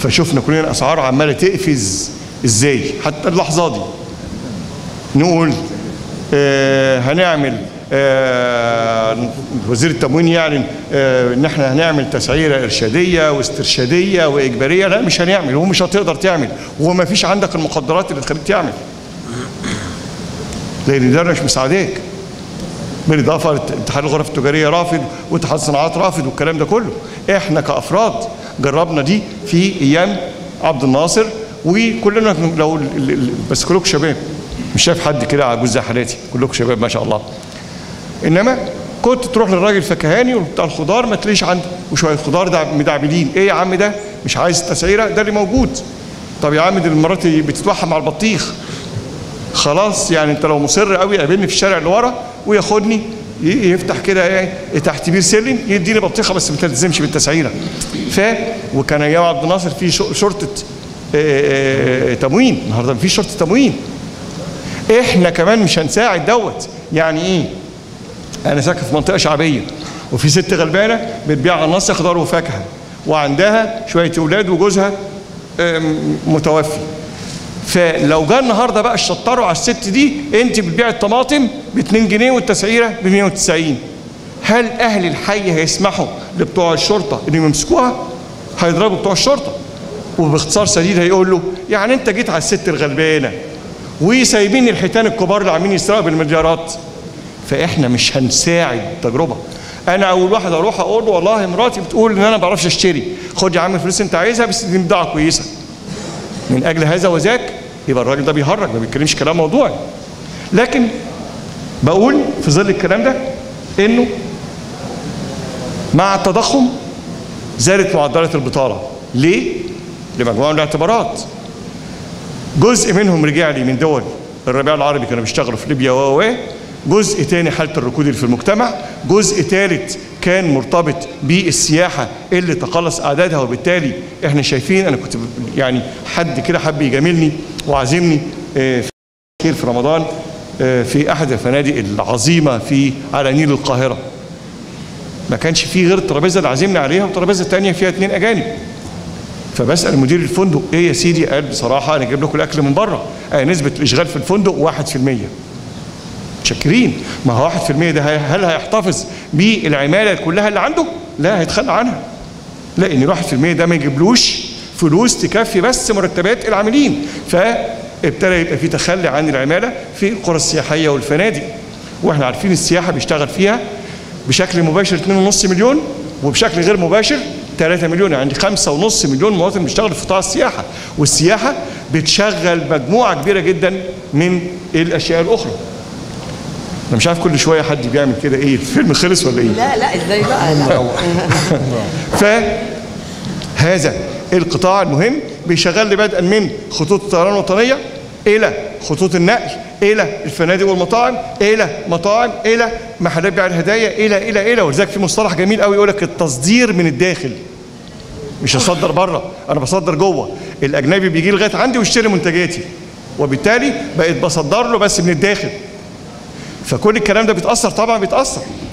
فشفنا كلنا الاسعار عماله تقفز ازاي حتى اللحظه دي نقول آه هنعمل آه وزير التموين يعلن آه ان احنا هنعمل تسعيره ارشاديه واسترشاديه واجباريه لا مش هنعمل هو مش هتقدر تعمل وما فيش عندك المقدرات اللي تخليك تعمل لان ده مش مساعداك بالاضافه لاتحاد الغرف التجاريه رافض واتحاد الصناعات رافض والكلام ده كله احنا كافراد جربنا دي في ايام عبد الناصر وكلنا لو ال- ال- ال- بس كلكم شباب مش شايف حد كده عجوز زي حالاتي كلكم شباب ما شاء الله انما كنت تروح للراجل الفكهاني وبتاع الخضار ما تلاقيش عنده وشويه خضار دع- مدعبلين ايه يا عم ده مش عايز تسعيره ده اللي موجود طب يا عم دي المرات بتتوحم على البطيخ خلاص يعني انت لو مصر قوي قابلني في الشارع اللي ورا وياخدني ي- يفتح كده ايه تحت بير سلم يديني بطيخه بس ما تلتزمش بالتسعيره ف وكان ايام عبد الناصر في شو- شرطه آه، آه، تموين النهارده مفيش شرطه تموين احنا كمان مش هنساعد دوت يعني ايه انا ساكن في منطقه شعبيه وفي ست غلبانه بتبيع على النص خضار وفاكهه وعندها شويه اولاد وجوزها آم، متوفي فلو جه النهارده بقى الشطار على الست دي انت بتبيع الطماطم ب 2 جنيه والتسعيره ب 190 هل اهل الحي هيسمحوا لبتوع الشرطه انهم يمسكوها؟ هيضربوا بتوع الشرطه وباختصار شديد هيقول له يعني انت جيت على الست الغلبانه وسايبين الحيتان الكبار اللي عاملين يسرقوا بالمليارات فاحنا مش هنساعد التجربه انا اول واحد اروح اقول له والله مراتي بتقول ان انا ما بعرفش اشتري خد يا عم الفلوس انت عايزها بس دي بضاعه كويسه من اجل هذا وذاك يبقى الراجل ده بيهرج ما بيتكلمش كلام موضوعي لكن بقول في ظل الكلام ده انه مع التضخم زادت معدلات البطاله ليه لمجموعه من الاعتبارات جزء منهم رجع لي من دول الربيع العربي كانوا بيشتغلوا في ليبيا و و جزء تاني حاله الركود اللي في المجتمع جزء ثالث كان مرتبط بالسياحه اللي تقلص اعدادها وبالتالي احنا شايفين انا كنت ب- يعني حد كده حب يجاملني وعازمني آه، في خير في رمضان آه، في احد الفنادق العظيمه في على نيل القاهره ما كانش فيه غير الترابيزه اللي عازمني عليها وترابيزه تانية فيها اتنين اجانب فبسال مدير الفندق ايه يا سيدي قال بصراحه انا جايب لكم الاكل من بره آه نسبه الاشغال في الفندق 1% متشكرين ما هو 1% ده هي- هل هيحتفظ بالعماله كلها اللي عنده؟ لا هيتخلى عنها لان ال 1% ده ما يجيبلوش فلوس تكفي بس مرتبات العاملين فابتدى يبقى في تخلي عن العماله في القرى السياحيه والفنادق واحنا عارفين السياحه بيشتغل فيها بشكل مباشر 2.5 مليون وبشكل غير مباشر 3 مليون يعني 5.5 مليون مواطن بيشتغل في قطاع السياحه والسياحه بتشغل مجموعه كبيره جدا من الاشياء الاخرى انا مش عارف كل شويه حد بيعمل كده ايه الفيلم خلص ولا ايه لا لا ازاي بقى لا فهذا القطاع المهم بيشغل لي بدءا من خطوط الطيران الوطنيه الى خطوط النقل الى الفنادق والمطاعم الى مطاعم الى محلات بيع الهدايا الى الى الى ولذلك في مصطلح جميل قوي يقول لك التصدير من الداخل مش هصدر بره انا بصدر جوه الاجنبي بيجي لغايه عندي ويشتري منتجاتي وبالتالي بقيت بصدر له بس من الداخل فكل الكلام ده بيتاثر طبعا بيتاثر